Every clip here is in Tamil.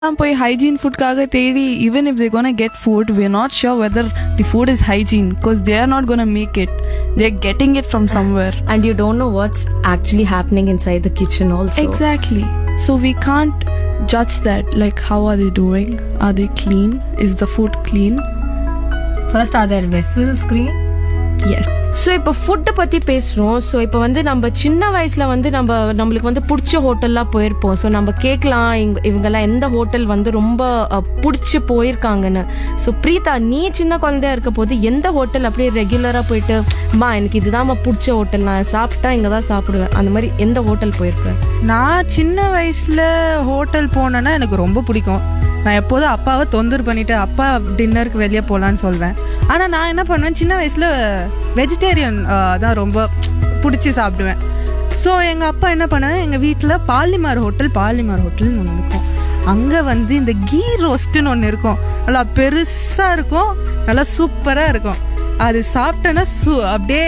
எல்லாம் போய் ஹைஜீன் ஃபுட்காக தேடி even if they gonna get food we are not sure whether the food is hygiene because they are not gonna make it they are getting it from somewhere and you don't know what's actually happening inside the kitchen also Exactly. So we can't judge that. Like, how are they doing? Are they clean? Is the food clean? First, are there vessels clean? Yes. So இப்போ ஃபுட்டை பற்றி பேசுகிறோம் ஸோ இப்போ வந்து நம்ம சின்ன வயசில் வந்து நம்ம நம்மளுக்கு வந்து பிடிச்ச ஹோட்டல்லாம் போயிருப்போம் ஸோ நம்ம கேட்கலாம் இவங்க இவங்கெல்லாம் எந்த ஹோட்டல் வந்து ரொம்ப அஹ், பிடிச்சி போயிருக்காங்கன்னு ஸோ பிரீதா நீ சின்ன குழந்தையா இருக்க போது எந்த ஹோட்டல் அப்படியே ரெகுலராக போயிட்டு அம்மா எனக்கு இதுதாம்மா பிடிச்ச ஹோட்டல் நான் சாப்பிட்டா இங்கே தான் சாப்பிடுவேன் அந்த மாதிரி எந்த ஹோட்டல் போயிருப்பேன் நான் சின்ன வயசுல ஹோட்டல் போனேன்னா எனக்கு ரொம்ப பிடிக்கும் நான் எப்போதும் அப்பாவை தொந்தர் பண்ணிட்டு அப்பா டின்னருக்கு வெளியே போகலான்னு சொல்வேன் ஆனால் நான் என்ன பண்ணுவேன் சின்ன வயசுல வெஜிடேரியன் தான் ரொம்ப பிடிச்சி சாப்பிடுவேன் ஸோ எங்கள் அப்பா என்ன பண்ணாங்க எங்கள் வீட்டில் பாலிமார் ஹோட்டல் பாலிமார் ஹோட்டல்னு ஒன்று இருக்கும் அங்கே வந்து இந்த கீ ரோஸ்ட்டுன்னு ஒன்று இருக்கும் நல்லா பெருசாக இருக்கும் நல்லா சூப்பராக இருக்கும் அது சாப்பிட்டேன்னா சு அப்படியே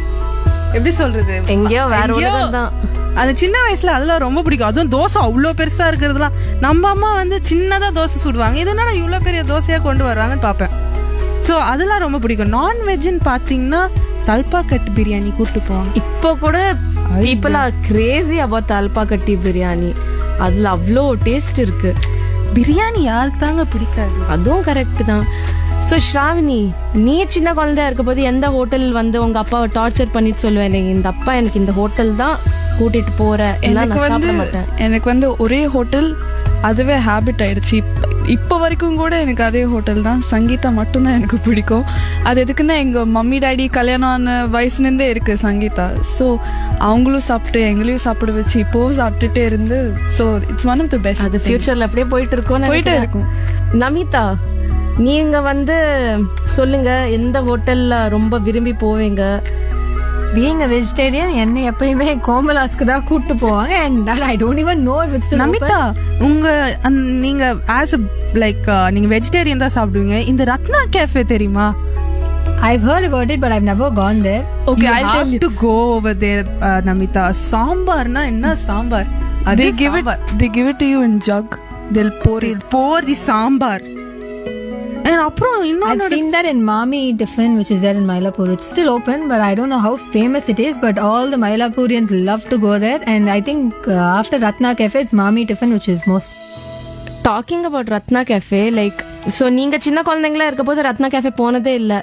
எப்படி சொல்றது எங்கேயோ வேற எங்கேயோ உலகம் தான் அந்த சின்ன வயசுல அதெல்லாம் ரொம்ப பிடிக்கும் அதுவும் தோசை அவ்வளோ பெருசா இருக்கிறதுலாம் நம்ம அம்மா வந்து சின்னதா தோசை சுடுவாங்க இது என்னடா இவ்வளோ பெரிய தோசையா கொண்டு வருவாங்கன்னு பார்ப்பேன் ஸோ அதெல்லாம் ரொம்ப பிடிக்கும் நான்வெஜ்னு பார்த்தீங்கன்னா தல்பா கட் பிரியாணி கூப்பிட்டு போவாங்க இப்போ கூட people are crazy about Thalappakatti biryani அதுல அவ்வளோ டேஸ்ட் இருக்கு பிரியாணி யாருக்கு தாங்க பிடிக்காது அதுவும் கரெக்ட் தான் ஸோ ஸ்ராவினி நீ சின்ன குழந்தையா இருக்க போது எந்த ஹோட்டல் வந்து உங்க அப்பாவை டார்ச்சர் பண்ணிட்டு சொல்லுவேன் இந்த அப்பா எனக்கு இந்த ஹோட்டல் தான் கூட்டிட்டு போற இல்ல எனக்கு நான் வந்து சாப்பிட மாட்டேன் எனக்கு வந்து ஒரே ஹோட்டல் அதுவே ஹேபிட் ஆயிடுச்சு இப்ப- இப்போ வரைக்கும் கூட எனக்கு அதே ஹோட்டல் தான் சங்கீதா மட்டும்தான் எனக்கு பிடிக்கும் அது எதுக்குன்னா எங்கள் மம்மி டாடி கல்யாணம் ஆன வயசுலேருந்தே இருக்குது சங்கீதா ஸோ அவங்களும் சாப்பிட்டு எங்களையும் சாப்பிட வச்சு இப்போவும் சாப்பிட்டுட்டே இருந்து so it's one of the best அது ஃபியூச்சர்ல அப்படியே போயிட்டு இருக்கோம் போயிட்டே இருக்கும் நமிதா நீங்க வந்து சொல்லுங்க எந்த ஹோட்டல்ல ரொம்ப விரும்பி போவீங்க Being a vegetarian, என்னை எப்பயுமே கோமலாஸ்க்கு தான் கூட்டு போவாங்க and that I don't even know if it's still open. Namitha உங்க அந்த- நீங்க ஆஸ் லைக் நீங்க வெஜிடேரியன் தான் சாப்பிடுவீங்க இந்த ரத்னா கேஃபே தெரியுமா I've heard about it, but I've never gone there. Okay I have to go over there Namitha சாம்பார்னா என்ன சாம்பார் அது they give it they give it to you in jug they'll pour it bore the sambar And அப்புறம் I've இன்னொன்னு seen that in Mami Tiffin, which is there in Mylapore. It's still open, but I don't know how famous it is. But all the Mylapurians love to go there, and I think uh, after Ratna Cafe, it's Mami Tiffin, which is most. Talking about Ratna cafe like so நீங்க சின்ன குழந்தைங்களா இருக்க போது ரத்னா கேஃபே போனதே இல்லை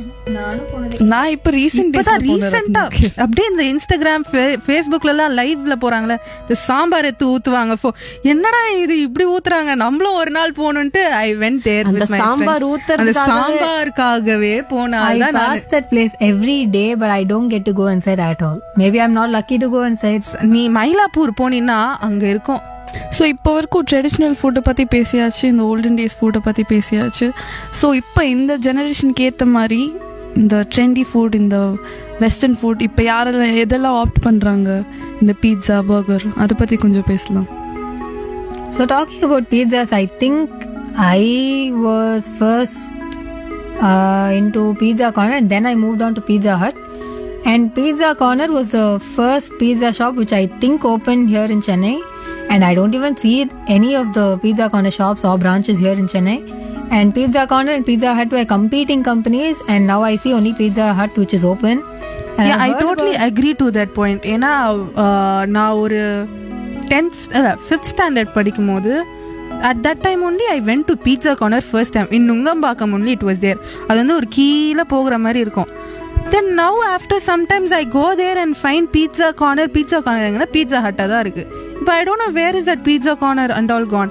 நான் இப்போ ரீசெண்ட் இப்பதான் ரீசெண்டா அப்படியே இந்த இன்ஸ்டாகிராம் ஃபேஸ்புக்ல எல்லாம் லைவ்ல போறாங்களே இந்த சாம்பார் எடுத்து ஊத்துவாங்க ஃபோ- என்னடா இது இப்படி ஊத்துறாங்க நம்மளும் ஒரு நாள் போகணும்ட்டு ஐ வென்ட் தேர் அந்த சாம்பார் அந்த ஊத்துறதுக்காகவே- சாம்பாருக்காகவே I போனால்தான் நான் pass that place every day, but I don't get to go inside at all. Maybe I'm not lucky to go inside. நீ மயிலாப்பூர் போனீன்னா அங்க இருக்கும் ஸோ இப்போ வரைக்கும் ட்ரெடிஷ்னல் ஃபுட்டை பற்றி பேசியாச்சு இந்த ஓல்டன் டேஸ் ஃபுட்டை பற்றி பேசியாச்சு ஸோ இப்போ இந்த ஜெனரேஷனுக்கு ஏற்ற மாதிரி இந்த ட்ரெண்டி ஃபுட் இந்த வெஸ்டர்ன் ஃபுட் இப்போ யாரெல்லாம் எதெல்லாம் ஆப்ட் பண்ணுறாங்க இந்த பீட்சா பர்கர் அதை பற்றி கொஞ்சம் பேசலாம் So talking about pizzas, I think I was first uh, into Pizza Corner, and then I moved on to Pizza Hut. And Pizza Corner was the first pizza shop which I think opened here in Chennai. And I don't even see any of the Pizza Corner shops or branches here in Chennai. And Pizza Corner and Pizza Hut were competing companies, and now I see only Pizza Hut which is open. And Yeah, I've I heard totally about- agree to that point. ஏன்னா uh, நான் ஒரு டென்த் ஃபிஃப்த் ஸ்டாண்டர்ட் படிக்கும் போது at that time only I went to pizza corner first time in Nungambakkam only it was there அது வந்து ஒரு கீழே போகிற மாதிரி இருக்கும் then now after sometimes I go there and fine pizza corner pizza corner எங்கன்னா பீட்சா ஹட்டாக தான் இருக்கு இப்போ I don't know where is that pizza corner and all gone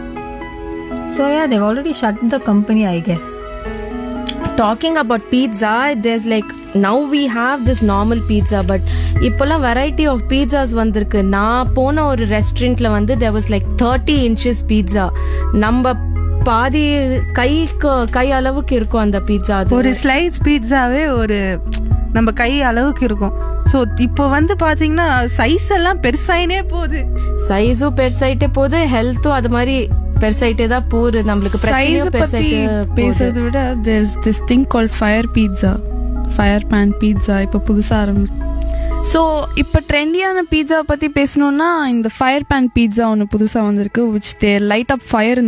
So yeah, they've already shut the company, I guess. Talking about pizza there's like now we have this normal pizza but இப்போல்லாம் வெரைட்டி ஆஃப் பீட்சாஸ் வந்திருக்கு நான் போன ஒரு ரெஸ்டாரண்ட்ல வந்து there was like thirty inches pizza நம்ம பாதி கைக்கு கை அளவுக்கு இருக்கும் அந்த பீட்சா அது ஒரு ஸ்லைஸ் பீட்சாவே ஒரு நம்ம கை அளவுக்கு இருக்கும் ஸோ இப்போ வந்து பார்த்தீங்கன்னா சைஸ் எல்லாம் பெருசாயினே போகுது சைஸும் பெருசாயிட்டே போகுது ஹெல்த்தும் அது மாதிரி பெருசாயிட்டே தான் போகுது நம்மளுக்கு சைஸை பிரச்சனையும் பற்றி பெருசாயிட்டே போகுது பேசுறதை விட there is this thing call fire pizza fire pan pizza இப்போ புதுசாக ஆரம்பிச்சு ஸோ இப்போ ட்ரெண்டியான பீட்சா பற்றி பேசணுன்னா இந்த ஃபயர் பேன் பீட்சா ஒன்று புதுசாக வந்திருக்கு which they light up fire